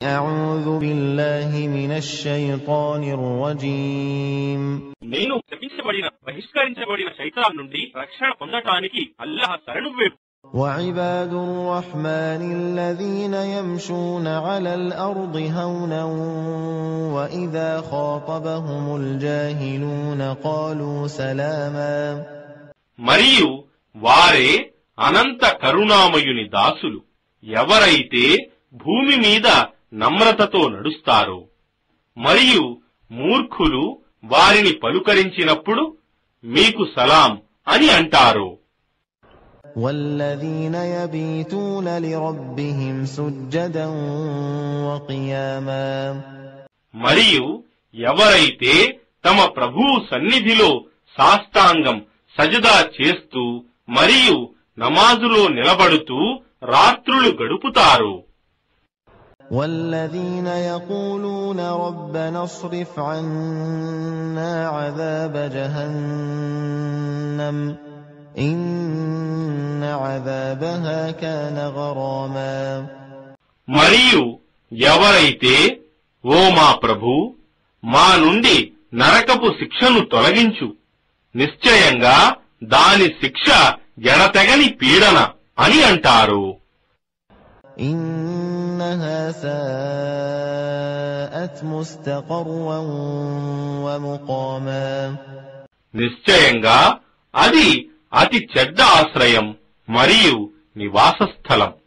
أعوذ بالله من الشيطان الرجيم నేను శపించబడిన బహిష్కరించబడిన శైతాన్ నుండి రక్షణ పొందటానికి అల్లాహ్ శరణు వేపు وعباد الرحمن الذين يمشون على الأرض هونا وإذا خاطبهم الجاهلون قالوا سلاما మరియు వారే అనంత కరుణామయుని దాసులు ఎవరైతే భూమి మీద నమ్రతతో నడుస్తారో మరియు మూర్ఖులు వారిని పలుకరించినప్పుడు మీకు సలాం అని అంటారు والذين يبيتون لربهم سجدا وقياما మరియు ఎవరైతే తమ ప్రభువు సన్నిధిలో సాష్టాంగం సజదా చేస్తూ మరియు నమాజులో నిలబడుతూ రాత్రులు గడుపుతారు والذين يقولون ربنا اصرف عنا عذاب جهنم إن عذابها كان غراما మరియు ఎవరైతే ఓ మా ప్రభు మా నుండి నరకపు శిక్షను తొలగించు నిశ్చయంగా దాని శిక్ష ఎడతెగని పీడన అని అంటారు إنها ساءت مستقرا ومقاما నిశ్చయంగా అది అతి చెడ్డ ఆశ్రయం మరియు నివాస స్థలం